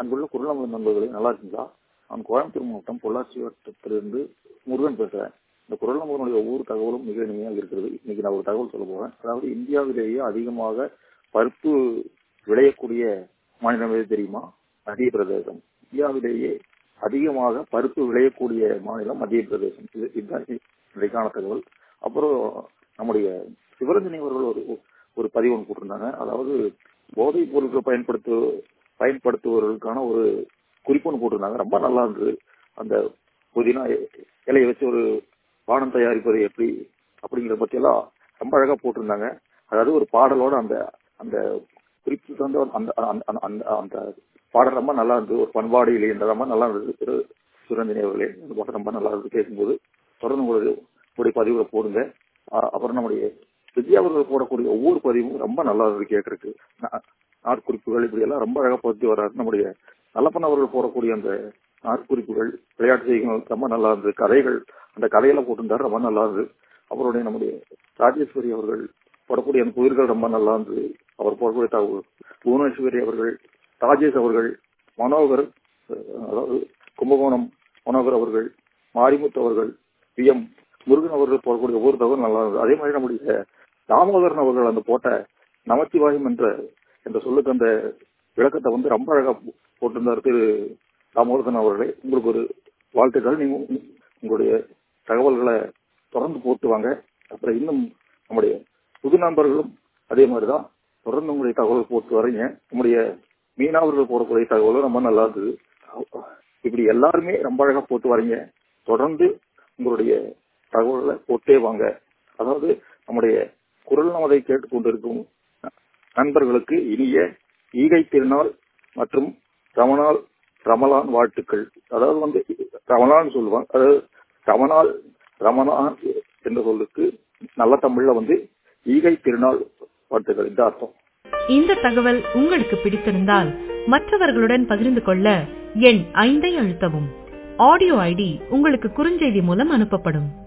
அன்புள்ள குரல் நண்பர்களே நல்லா இருக்கீங்களா நான் கோயம்புத்தூர் மாவட்டம் பொள்ளாச்சி வட்டத்திலிருந்து முருகன் பேசுறேன் இந்த குரல் நம்பருடைய ஒவ்வொரு தகவலும் மிக இனிமையாக இருக்கிறது இன்னைக்கு நான் ஒரு தகவல் சொல்ல போறேன் அதாவது இந்தியாவிலேயே அதிகமாக பருப்பு விளையக்கூடிய மாநிலம் எது தெரியுமா மத்திய பிரதேசம் இந்தியாவிலேயே அதிகமாக பருப்பு விளையக்கூடிய மாநிலம் மத்திய பிரதேசம் இது இதுதான் இன்றைக்கான தகவல் அப்புறம் நம்முடைய சிவரஞ்சனி அவர்கள் ஒரு ஒரு பதிவு ஒன்று போட்டிருந்தாங்க அதாவது போதைப் பொருட்களை பயன்படுத்து பயன்படுத்துபவர்களுக்கான ஒரு குறிப்பு ஒன்று போட்டிருந்தாங்க ரொம்ப நல்லா இருந்தது அந்த புதினா இலையை வச்சு ஒரு பானம் தயாரிப்பது எப்படி அப்படிங்கிறத பற்றியெல்லாம் ரொம்ப அழகா போட்டிருந்தாங்க அதாவது ஒரு பாடலோட அந்த அந்த குறிப்பு தந்த அந்த அந்த அந்த பாடல் ரொம்ப நல்லா இருந்தது ஒரு பண்பாடு இல்லை ரொம்ப நல்லா இருந்தது திரு சுரஞ்சனி அவர்களே அந்த பாடம் ரொம்ப நல்லா இருந்தது கேட்கும்போது தொடர்ந்து உங்களுக்கு உங்களுடைய பதிவுகளை போடுங்க அப்புறம் நம்முடைய வித்யா அவர்கள் போடக்கூடிய ஒவ்வொரு பதிவும் ரொம்ப நல்லா இருந்தது கேட்கறதுக்கு நாட்குறிப்புகள் இப்படி எல்லாம் ரொம்ப அழகா பத்தி வர்றாரு நம்முடைய நல்லப்பன் அவர்கள் போடக்கூடிய அந்த நாட்குறிப்புகள் விளையாட்டு செய்திகள் ரொம்ப நல்லா இருந்தது கதைகள் அந்த கதையெல்லாம் போட்டிருந்தாரு ரொம்ப நல்லா இருந்தது அவருடைய நம்முடைய ராஜேஸ்வரி அவர்கள் போடக்கூடிய அந்த புதிர்கள் ரொம்ப நல்லா இருந்தது அவர் போடக்கூடிய தகவல் புவனேஸ்வரி அவர்கள் ராஜேஷ் அவர்கள் மனோகர் அதாவது கும்பகோணம் மனோகர் அவர்கள் மாரிமுத்து அவர்கள் பி எம் முருகன் அவர்கள் போடக்கூடிய ஒவ்வொரு தகவல் நல்லா இருந்தது அதே மாதிரி நம்முடைய தாமோதரன் அவர்கள் அந்த போட்ட நமச்சிவாயம் என்ற என்ற சொல்லுக்கு அந்த விளக்கத்தை வந்து ரொம்ப அழகா போட்டிருந்தார் திரு தாமோதரன் அவர்களே உங்களுக்கு ஒரு வாழ்த்துக்கள் நீங்க உங்களுடைய தகவல்களை தொடர்ந்து போட்டு வாங்க அப்புறம் இன்னும் நம்முடைய புது நண்பர்களும் அதே மாதிரிதான் தொடர்ந்து உங்களுடைய தகவல் போட்டு வரீங்க நம்முடைய மீனவர்கள் போடக்கூடிய தகவலும் ரொம்ப நல்லா இருந்தது இப்படி எல்லாருமே ரொம்ப அழகா போட்டு வரீங்க தொடர்ந்து உங்களுடைய தகவல்களை போட்டே வாங்க அதாவது நம்முடைய குரல் நமதை கேட்டுக்கொண்டிருக்கும் நண்பர்களுக்கு இனிய ஈகை திருநாள் மற்றும் ரமணால் ரமலான் வாழ்த்துக்கள் அதாவது வந்து ரமலான் சொல்லுவாங்க அதாவது ரமணால் ரமணான் என்ற சொல்லுக்கு நல்ல தமிழ்ல வந்து ஈகை திருநாள் வாழ்த்துக்கள் இந்த அர்த்தம் இந்த தகவல் உங்களுக்கு பிடித்திருந்தால் மற்றவர்களுடன் பகிர்ந்து கொள்ள எண் ஐந்தை அழுத்தவும் ஆடியோ ஐடி உங்களுக்கு குறுஞ்செய்தி மூலம் அனுப்பப்படும்